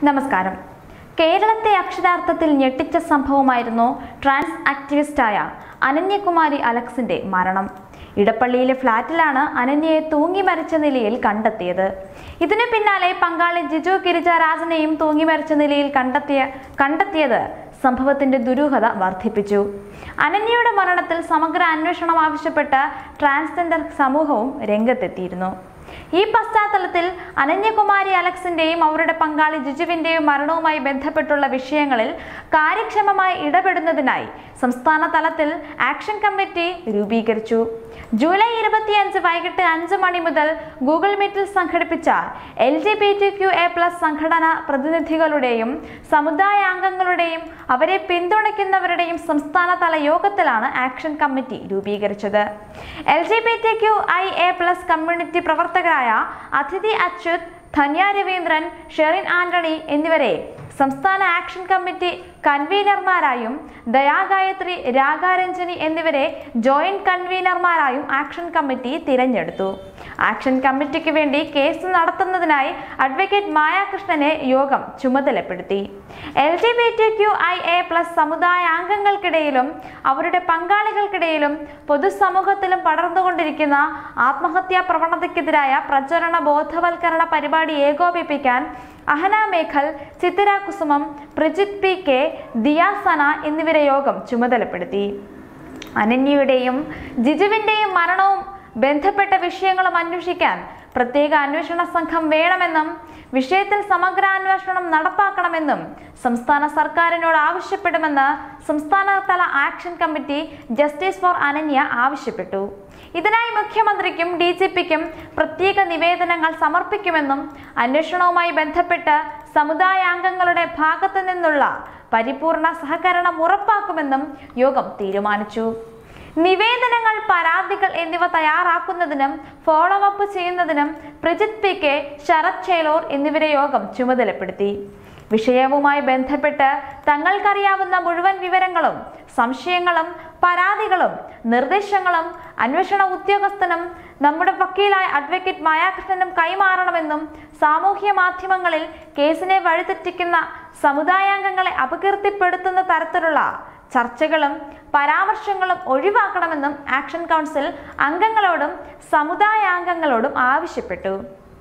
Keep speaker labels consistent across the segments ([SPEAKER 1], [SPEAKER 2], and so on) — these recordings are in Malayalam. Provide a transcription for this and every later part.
[SPEAKER 1] നമസ്കാരം കേരളത്തെ അക്ഷരാർത്ഥത്തിൽ ഞെട്ടിച്ച സംഭവമായിരുന്നു ട്രാൻസ് ആക്ടിവിസ്റ്റായ അനന്യകുമാരി അലക്സിന്റെ മരണം ഇടപ്പള്ളിയിലെ ഫ്ളാറ്റിലാണ് അനന്യയെ തൂങ്ങി മരിച്ച നിലയിൽ കണ്ടെത്തിയത് ഇതിനു പിന്നാലെ പങ്കാളി ജിജു ഗിരിജാരാജനെയും തൂങ്ങി മരിച്ച നിലയിൽ കണ്ടെത്തിയ കണ്ടെത്തിയത് സംഭവത്തിന്റെ ദുരൂഹത വർദ്ധിപ്പിച്ചു അനന്യയുടെ മരണത്തിൽ സമഗ്ര അന്വേഷണം ആവശ്യപ്പെട്ട് ട്രാൻസ്ജെൻഡർ സമൂഹവും രംഗത്തെത്തിയിരുന്നു ഈ പശ്ചാത്തലത്തിൽ അനന്യകുമാരി അലക്സിന്റെയും അവരുടെ പങ്കാളി ജിജുവിന്റെയും മരണവുമായി ബന്ധപ്പെട്ടുള്ള വിഷയങ്ങളിൽ കാര്യക്ഷമമായി ഇടപെടുന്നതിനായി സംസ്ഥാന തലത്തിൽ ആക്ഷൻ കമ്മിറ്റി രൂപീകരിച്ചു ജൂലൈ ഇരുപത്തിയഞ്ച് വൈകിട്ട് അഞ്ച് മണി മുതൽ ഗൂഗിൾ മീറ്റിൽ സംഘടിപ്പിച്ച L G B T Q A plus സംഘടന പ്രതിനിധികളുടെയും സമുദായാംഗങ്ങളുടെയും അവരെ പിന്തുണയ്ക്കുന്നവരുടെയും സംസ്ഥാനതല യോഗത്തിലാണ് ആക്ഷൻ കമ്മിറ്റി രൂപീകരിച്ചത് L G B T Q I A plus community പ്രവർത്തകരായ അതിഥി അച്യുത് ധന്യ രവീന്ദ്രൻ ഷെറിൻ ആന്റണി എന്നിവരെ സംസ്ഥാന ആക്ഷൻ കമ്മിറ്റി കൺവീനർമാരായും ദയാഗായത്രി രാഗാരഞ്ജനി എന്നിവരെ ജോയിന്റ് കൺവീനർമാരായും ആക്ഷൻ കമ്മിറ്റി തിരഞ്ഞെടുത്തു ആക്ഷൻ കമ്മിറ്റിക്ക് വേണ്ടി കേസ് നടത്തുന്നതിനായി അഡ്വക്കേറ്റ് മായാകൃഷ്ണനെ യോഗം ചുമതലപ്പെടുത്തി L G B T Q I A plus സമുദായാംഗങ്ങൾക്കിടയിലും അവരുടെ പങ്കാളികൾക്കിടയിലും പൊതുസമൂഹത്തിലും പടർന്നുകൊണ്ടിരിക്കുന്ന ആത്മഹത്യാ പ്രവണതയ്ക്കെതിരായ പ്രചരണ ബോധവൽക്കരണ പരിപാടി ഏകോപിപ്പിക്കാൻ അഹന മേഘൽ ചിത്തിര കുസുമം പ്രജിത് പി കെ ദിയാസന എന്നിവരെ യോഗം ചുമതലപ്പെടുത്തി അനന്യയുടെയും ജിജുവിന്റെയും മരണവും ബന്ധപ്പെട്ട വിഷയങ്ങളും അന്വേഷിക്കാൻ പ്രത്യേക അന്വേഷണ സംഘം വേണമെന്നും വിഷയത്തിൽ സമഗ്രാന്വേഷണം നടപ്പാക്കണമെന്നും സംസ്ഥാന സർക്കാരിനോട് ആവശ്യപ്പെടുമെന്ന് സംസ്ഥാനതല action committee justice for Ananya ആവശ്യപ്പെട്ടു ഇതിനായി മുഖ്യമന്ത്രിക്കും ഡി ജി പിക്കും പ്രത്യേക നിവേദനങ്ങൾ സമർപ്പിക്കുമെന്നും അന്വേഷണവുമായി ബന്ധപ്പെട്ട് സമുദായാംഗങ്ങളുടെ ഭാഗത്തു നിന്നുള്ള പരിപൂർണ സഹകരണം ഉറപ്പാക്കുമെന്നും യോഗം തീരുമാനിച്ചു നിവേദനങ്ങൾ പരാതികൾ എന്നിവ തയ്യാറാക്കുന്നതിനും ഫോളോ അപ്പ് ചെയ്യുന്നതിനും പ്രജിത് പി കെ ശരത് ചേലോർ എന്നിവരെ യോഗം ചുമതലപ്പെടുത്തി വിഷയവുമായി ബന്ധപ്പെട്ട് തങ്ങൾക്കറിയാവുന്ന മുഴുവൻ വിവരങ്ങളും സംശയങ്ങളും പരാതികളും നിർദ്ദേശങ്ങളും അന്വേഷണ ഉദ്യോഗസ്ഥനും നമ്മുടെ വക്കീലായ അഡ്വക്കേറ്റ് മായാകൃഷ്ണനും കൈമാറണമെന്നും സാമൂഹ്യ മാധ്യമങ്ങളിൽ കേസിനെ വഴിതെറ്റിക്കുന്ന സമുദായാംഗങ്ങളെ അപകീർത്തിപ്പെടുത്തുന്ന തരത്തിലുള്ള ചർച്ചകളും പരാമർശങ്ങളും ഒഴിവാക്കണമെന്നും ആക്ഷൻ കൗൺസിൽ അംഗങ്ങളോടും സമുദായാംഗങ്ങളോടും ആവശ്യപ്പെട്ടു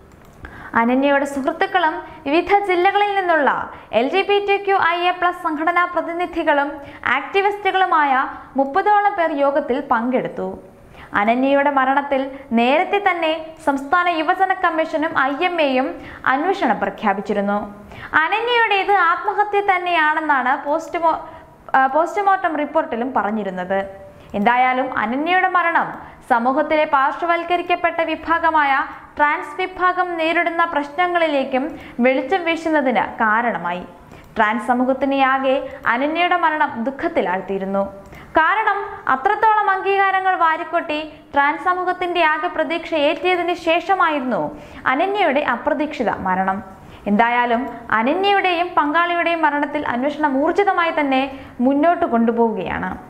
[SPEAKER 1] അനന്യയുടെ സുഹൃത്തുക്കളും വിവിധ ജില്ലകളിൽ നിന്നുള്ള L G B T Q I A plus സംഘടനാ പ്രതിനിധികളും ആക്ടിവിസ്റ്റുകളുമായ മുപ്പതോളം പേർ യോഗത്തിൽ പങ്കെടുത്തു അനന്യയുടെ മരണത്തിൽ നേരത്തെ തന്നെ സംസ്ഥാന യുവജന കമ്മീഷനും ഐ എം എയും അന്വേഷണം പ്രഖ്യാപിച്ചിരുന്നു അനന്യയുടേത് ആത്മഹത്യ തന്നെയാണെന്നാണ് പോസ്റ്റ്മോ ആ, പോസ്റ്റ്മോർട്ടം റിപ്പോർട്ടിലും പറഞ്ഞിരുന്നത് എന്തായാലും അനന്യയുടെ മരണം സമൂഹത്തിലെ പാർശ്വവൽക്കരിക്കപ്പെട്ട വിഭാഗമായ ട്രാൻസ് വിഭാഗം നേരിടുന്ന പ്രശ്നങ്ങളിലേക്കും വെളിച്ചം വീശുന്നതിന് കാരണമായി ട്രാൻസ് സമൂഹത്തിനെയാകെ അനന്യയുടെ മരണം ദുഃഖത്തിലാഴ്ത്തിയിരുന്നു കാരണം അത്രത്തോളം അംഗീകാരങ്ങൾ വാരിക്കൊട്ടി ട്രാൻസ് സമൂഹത്തിന്റെ ആകെ പ്രതീക്ഷ ഏറ്റിയതിന് ശേഷമായിരുന്നു അനന്യയുടെ അപ്രതീക്ഷിത മരണം എന്തായാലും അനന്യയുടെയും പങ്കാളിയുടെയും മരണത്തിൽ അന്വേഷണം ഊർജിതമായി തന്നെ മുന്നോട്ട് കൊണ്ടുപോവുകയാണ്